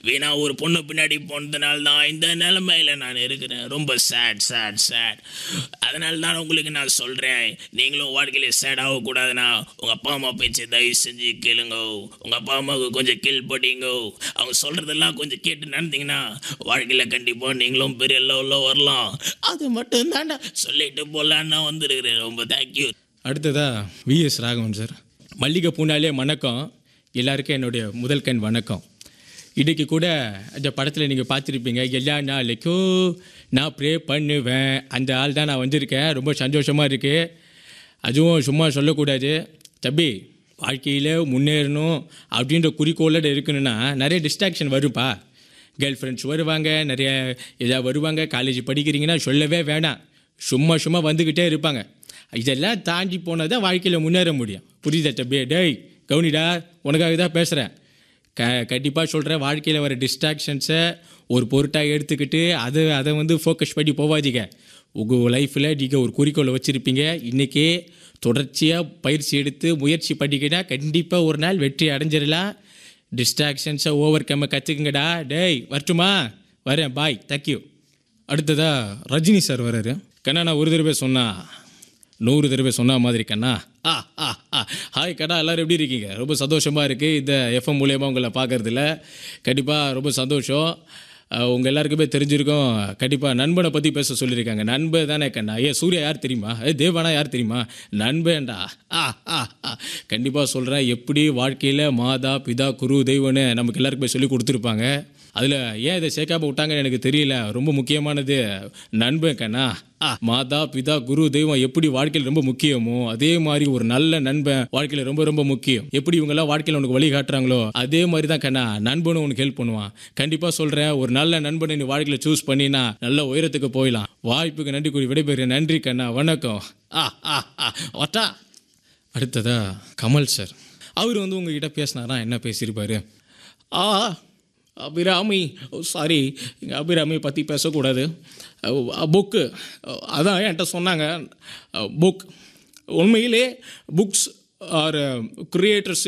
வீணா ஒரு பொண்ணு பின்னாடி போனதுனால தான் இந்த நிலைமையில நான் இருக்கிறேன் ரொம்ப சேட் சேட் சேட் அதனால தான் உங்களுக்கு நான் சொல்கிறேன் நீங்களும் வாழ்க்கையில் சேட் ஆகக்கூடாதுன்னா உங்கள் அப்பா அம்மா பேச்சை தயவு செஞ்சு கேளுங்க உங்கள் அப்பா அம்மாவுக்கு கொஞ்சம் கீழ் படிங்க அவங்க சொல்கிறதெல்லாம் கொஞ்சம் கேட்டு நடந்தீங்கன்னா வாழ்க்கையில் கண்டிப்பாக நீங்களும் பெரிய லெவலில் வரலாம் அது மட்டும் தாண்டா சொல்லிட்டு போகலான்னு நான் வந்திருக்கிறேன் ரொம்ப தேங்க்யூ அடுத்ததா விஎஸ் ராகவன் சார் மல்லிகை பூனாலே வணக்கம் எல்லாருக்கும் என்னுடைய முதல் கண் வணக்கம் இன்றைக்கி கூட அந்த படத்தில் நீங்கள் பார்த்துருப்பீங்க எல்லா நாளைக்கும் நான் ப்ரே பண்ணுவேன் அந்த ஆள் தான் நான் வந்திருக்கேன் ரொம்ப சந்தோஷமாக இருக்குது அதுவும் சும்மா சொல்லக்கூடாது தம்பி வாழ்க்கையில் முன்னேறணும் அப்படின்ற குறிக்கோளோட இருக்கணும்னா நிறைய டிஸ்ட்ராக்ஷன் வரும்ப்பா கேர்ள் ஃப்ரெண்ட்ஸ் வருவாங்க நிறைய ஏதாவது வருவாங்க காலேஜ் படிக்கிறீங்கன்னா சொல்லவே வேணாம் சும்மா சும்மா வந்துக்கிட்டே இருப்பாங்க இதெல்லாம் தாண்டி போனால் தான் வாழ்க்கையில் முன்னேற முடியும் புரியுதா தம்பி டேய் கவுனிடா உனக்காக தான் பேசுகிறேன் க கண்டிப்பாக சொல்கிறேன் வாழ்க்கையில் வர டிஸ்ட்ராக்ஷன்ஸை ஒரு பொருட்டாக எடுத்துக்கிட்டு அதை அதை வந்து ஃபோக்கஸ் பண்ணி போவாதீங்க உங்கள் லைஃப்பில் நீங்கள் ஒரு குறிக்கோளை வச்சுருப்பீங்க இன்றைக்கி தொடர்ச்சியாக பயிற்சி எடுத்து முயற்சி பண்ணிக்கிட்டா கண்டிப்பாக ஒரு நாள் வெற்றி அடைஞ்சிடலாம் டிஸ்ட்ராக்ஷன்ஸை ஓவர் கம்ம கற்றுக்குங்கடா டேய் வரட்டுமா வரேன் பாய் தேங்க்யூ அடுத்ததா ரஜினி சார் வராரு கண்ணா நான் ஒரு தடவை சொன்னா நூறு தடவை சொன்ன மாதிரி கண்ணா ஆ ஆ ஆ ஹாய் கண்ணா எல்லாரும் எப்படி இருக்கீங்க ரொம்ப சந்தோஷமாக இருக்குது இந்த எஃப்எம் மூலியமாக உங்களை பார்க்கறதுல கண்டிப்பாக ரொம்ப சந்தோஷம் அஹ், உங்க எல்லாருக்குமே தெரிஞ்சிருக்கும் கண்டிப்பாக நண்பனை பற்றி பேச சொல்லியிருக்காங்க நண்பன் தானே கண்ணா ஏ சூர்யா யார் தெரியுமா ஏ தேவானா யார் தெரியுமா நண்பன்டா ஆ ஆ ஆ கண்டிப்பாக சொல்கிறேன் எப்படி வாழ்க்கையில் மாதா பிதா குரு தெய்வம்னு நமக்கு எல்லாருக்குமே சொல்லி கொடுத்துருப்பாங்க அதில் ஏன் இதை சேர்க்காம விட்டாங்கன்னு எனக்கு தெரியல ரொம்ப முக்கியமானது நண்பன் கண்ணா ஆ, மாதா பிதா குரு தெய்வம் எப்படி வாழ்க்கையில் ரொம்ப முக்கியமோ அதே மாதிரி ஒரு நல்ல நண்பன் வாழ்க்கையில் ரொம்ப ரொம்ப முக்கியம் எப்படி இவங்கெல்லாம் வாழ்க்கையில் உனக்கு வழி காட்டுறாங்களோ அதே மாதிரி தான் கண்ணா நண்பனும் உனக்கு ஹெல்ப் பண்ணுவான் கண்டிப்பாக சொல்கிறேன் ஒரு நல்ல நண்பனை நீ வாழ்க்கையில் சூஸ் பண்ணினா நல்ல உயரத்துக்கு போயிடலாம் வாய்ப்புக்கு நன்றி கூறி விடைபெறுகிறேன் நன்றி கண்ணா வணக்கம் ஆ ஆ ஆ ஒட்டா அடுத்ததா கமல் சார் அவர் வந்து உங்ககிட்ட பேசினாரா என்ன பேசியிருப்பாரு ஆ அபிராமி சாரி இங்கே அபிராமி பற்றி பேசக்கூடாது புக்கு அதான் என்கிட்ட சொன்னாங்க புக் உண்மையிலே books are creators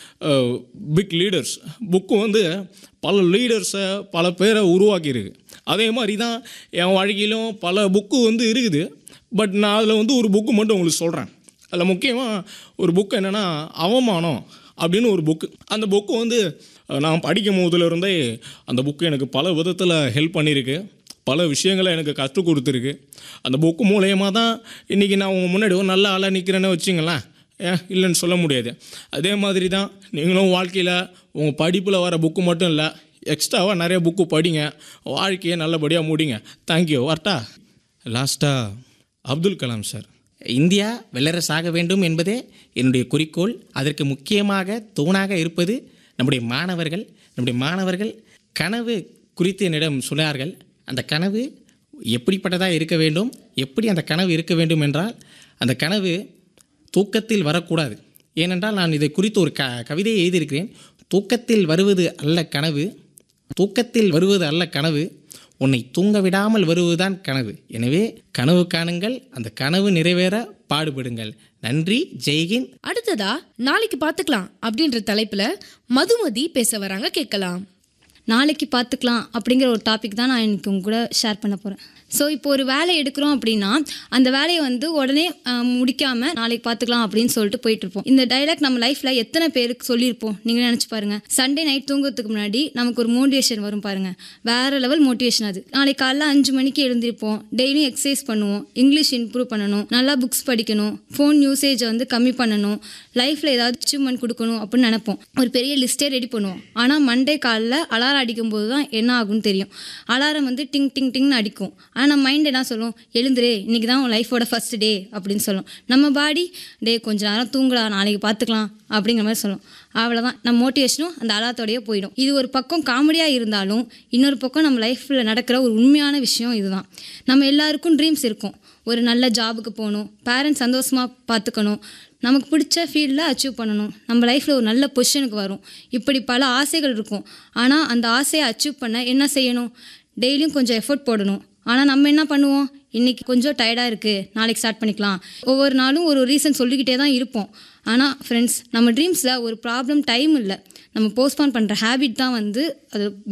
big leaders book வந்து பல லீடர்ஸை பல பேரை உருவாக்கியிருக்கு அதே மாதிரி தான் என் வாழ்க்கையிலும் பல புக்கு வந்து இருக்குது பட் நான் அதில் வந்து ஒரு புக்கு மட்டும் உங்களுக்கு சொல்கிறேன் அதில் முக்கியமாக ஒரு புக்கு என்னென்னா அவமானம் அப்படின்னு ஒரு புக்கு அந்த புக்கு வந்து அஹ், நான் படிக்கும் போதுலேருந்தே அந்த புக்கு எனக்கு பல விதத்தில் ஹெல்ப் பண்ணியிருக்கு பல விஷயங்களை எனக்கு கற்றுக் கொடுத்துருக்கு அந்த புக்கு மூலயமா தான் இன்றைக்கி நான் உங்கள் முன்னாடி ஒரு நல்ல ஆளாக நிற்கிறேன்னு வச்சுங்களேன் ஏன் இல்லைன்னு சொல்ல முடியாது அதே மாதிரி தான் நீங்களும் வாழ்க்கையில் உங்கள் படிப்பில் வர புக்கு மட்டும் இல்லை எக்ஸ்ட்ராவாக நிறைய புக்கு படிங்க வாழ்க்கையை நல்லபடியாக முடிங்க தேங்க்யூ வரட்டா லாஸ்ட்டாக அப்துல் கலாம் சார் இந்தியா வல்லரசாக வேண்டும் என்பதே என்னுடைய குறிக்கோள் அதற்கு முக்கியமாக தூணாக இருப்பது நம்முடைய மாணவர்கள் நம்முடைய மாணவர்கள் கனவு குறித்து என்னிடம் சொன்னார்கள் அந்த கனவு எப்படிப்பட்டதாக இருக்க வேண்டும் எப்படி அந்த கனவு இருக்க வேண்டும் என்றால் அந்த கனவு தூக்கத்தில் வரக்கூடாது ஏனென்றால் நான் இதை குறித்து ஒரு க கவிதையை எழுதியிருக்கிறேன் தூக்கத்தில் வருவது அல்ல கனவு தூக்கத்தில் வருவது அல்ல கனவு உன்னை தூங்க விடாமல் வருவதுதான் கனவு எனவே கனவு காணுங்கள் அந்த கனவு நிறைவேற பாடுபடுங்கள் நன்றி ஜெய்ஹிந்த் அடுத்ததா நாளைக்கு பார்த்துக்கலாம் அப்படின்ற தலைப்புல மதுமதி பேச வராங்க கேட்கலாம் நாளைக்கு பார்த்துக்கலாம் அப்படிங்கிற ஒரு டாபிக் தான் நான் இன்னைக்கு உங்க கூட ஷேர் பண்ண போகிறேன் ஸோ இப்போ ஒரு வேலை எடுக்கிறோம் அப்படின்னா அந்த வேலையை வந்து உடனே ஆஹ், முடிக்காம நாளைக்கு பார்த்துக்கலாம் அப்படின்னு சொல்லிட்டு போயிட்டு இருப்போம் இந்த டைலாக் நம்ம லைஃப்பில் எத்தனை பேருக்கு சொல்லியிருப்போம் நீங்கள் நினச்சி பாருங்க சண்டே நைட் தூங்குறதுக்கு முன்னாடி நமக்கு ஒரு மோட்டிவேஷன் வரும் பாருங்க வேற லெவல் மோட்டிவேஷன் அது நாளைக்கு காலைல அஞ்சு மணிக்கு எழுந்திருப்போம் டெய்லியும் எக்ஸசைஸ் பண்ணுவோம் இங்கிலீஷ் இம்ப்ரூவ் பண்ணணும் நல்லா புக்ஸ் படிக்கணும் ஃபோன் யூசேஜை வந்து கம்மி பண்ணணும் லைஃப்பில் ஏதாவது அச்சீவ்மெண்ட் கொடுக்கணும் அப்படின்னு நினைப்போம் ஒரு பெரிய லிஸ்ட்டே ரெடி பண்ணுவோம் ஆனால் மண்டே காலைல அலாரம் அடிக்கும்போது தான் என்ன ஆகும்னு தெரியும் அலாரம் வந்து டிங் டிங் டிங்னு அடிக்கும் ஆனால் நம்ம மைண்ட் என்ன சொல்லும் எழுந்துரு இன்னைக்கு தான் உன் லைஃபோட ஃபர்ஸ்ட் டே அப்படின்னு சொல்லும் நம்ம பாடி டே கொஞ்ச நேரம் தூங்குடா நாளைக்கு பார்த்துக்கலாம் அப்படிங்கிற மாதிரி சொல்லும் அவ்வளோதான் நம்ம மோட்டிவேஷனும் அந்த அலாத்தோடயே போயிடும் இது ஒரு பக்கம் காமெடியாக இருந்தாலும் இன்னொரு பக்கம் நம்ம லைஃப்பில் நடக்கிற ஒரு உண்மையான விஷயம் இதுதான் நம்ம எல்லாருக்கும் ட்ரீம்ஸ் இருக்கும் ஒரு நல்ல ஜாபுக்கு போகணும் பேரண்ட்ஸ் சந்தோஷமாக பார்த்துக்கணும் நமக்கு பிடிச்ச ஃபீல்டில் அச்சீவ் பண்ணணும் நம்ம லைஃப்பில் ஒரு நல்ல பொசிஷனுக்கு வரும் இப்படி பல ஆசைகள் இருக்கும் ஆனால் அந்த ஆசையை அச்சீவ் பண்ண என்ன செய்யணும் டெய்லியும் கொஞ்சம் எஃபோர்ட் போடணும் ஆனால் நம்ம என்ன பண்ணுவோம் இன்றைக்கி கொஞ்சம் டயர்டாக இருக்குது நாளைக்கு ஸ்டார்ட் பண்ணிக்கலாம் ஒவ்வொரு நாளும் ஒரு ரீசன் சொல்லிக்கிட்டே தான் இருப்போம் ஆனால் ஃப்ரெண்ட்ஸ் நம்ம ட்ரீம்ஸில் ஒரு ப்ராப்ளம் டைம் இல்லை நம்ம போஸ்ட்பான் பண்ணுற ஹேபிட் தான் வந்து அது